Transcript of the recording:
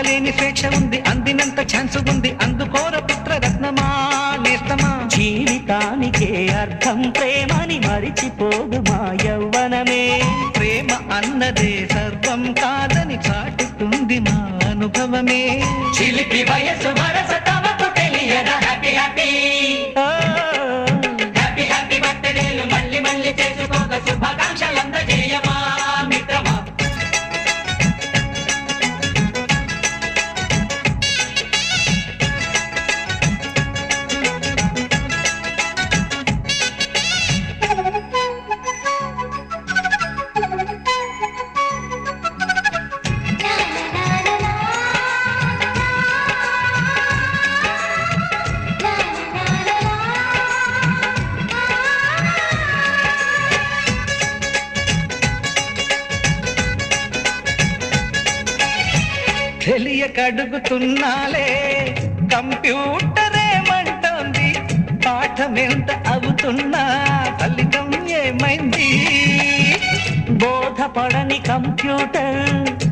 అందుకోలేని స్వేచ్ఛ ఉంది అందినంత ఛాన్స్ ఉంది అందుకోర పుత్ర రత్నమా నేస్తమా జీవితానికే అర్థం ప్రేమని మరిచిపోదు మా యవ్వనమే ప్రేమ అన్నదే సర్వం కాదని చాటుతుంది మా అనుభవమే చిలిపి వయసు వరస తమకు తెలియద happy happy oh, happy happy బర్త్డేలు మళ్ళీ మళ్ళీ చేసుకోక శుభాకాంక్షలు అందజేయమా మిత్రమా తెలియక అడుగుతున్నాలే కంప్యూటర్ ఏమంటోంది పాఠం ఎంత అవుతున్నా ఫలితం ఏమైంది బోధపడని కంప్యూటర్